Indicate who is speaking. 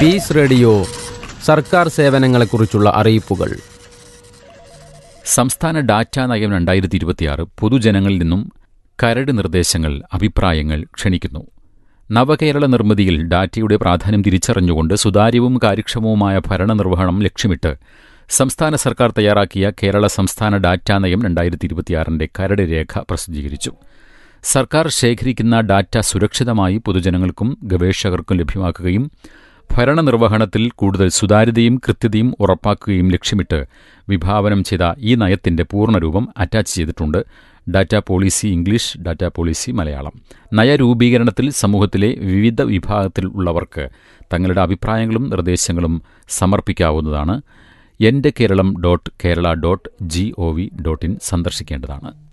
Speaker 1: piece radio സർക്കാർ സേവനങ്ങളെക്കുറിച്ചുള്ള അറിയിപ്പുകൾ
Speaker 2: സംസ്ഥാന ഡാറ്റാ നയം രണ്ടായിരത്തി ഇരുപത്തിയാറ് പൊതുജനങ്ങളിൽ നിന്നും കരട് നിർദ്ദേശങ്ങൾ അഭിപ്രായങ്ങൾ ക്ഷണിക്കുന്നു നവകേരള നിർമ്മിതിയിൽ ഡാറ്റയുടെ പ്രാധാന്യം തിരിച്ചറിഞ്ഞുകൊണ്ട് സുതാര്യവും കാര്യക്ഷമവുമായ ഭരണനിർവഹണം ലക്ഷ്യമിട്ട് സംസ്ഥാന സർക്കാർ തയ്യാറാക്കിയ കേരള സംസ്ഥാന ഡാറ്റാ നയം രണ്ടായിരത്തി ഇരുപത്തിയാറിന്റെ കരട് രേഖ പ്രസിദ്ധീകരിച്ചു സർക്കാർ ശേഖരിക്കുന്ന ഡാറ്റ സുരക്ഷിതമായി പൊതുജനങ്ങൾക്കും ഗവേഷകർക്കും ലഭ്യമാക്കുകയും ഭരണനിർവഹണത്തിൽ കൂടുതൽ സുതാര്യതയും കൃത്യതയും ഉറപ്പാക്കുകയും ലക്ഷ്യമിട്ട് വിഭാവനം ചെയ്ത ഈ നയത്തിന്റെ പൂർണ്ണരൂപം അറ്റാച്ച് ചെയ്തിട്ടുണ്ട് data policy English data policy Malayalam നയരൂപീകരണത്തിൽ സമൂഹത്തിലെ വിവിധ വിഭാഗത്തിൽ ഉള്ളവർക്ക് തങ്ങളുടെ അഭിപ്രായങ്ങളും നിർദ്ദേശങ്ങളും സമർപ്പിക്കാവുന്നതാണ് Ente Keralam dot Kerala dot G O V dot in സന്ദർശിക്കേണ്ടതാണ്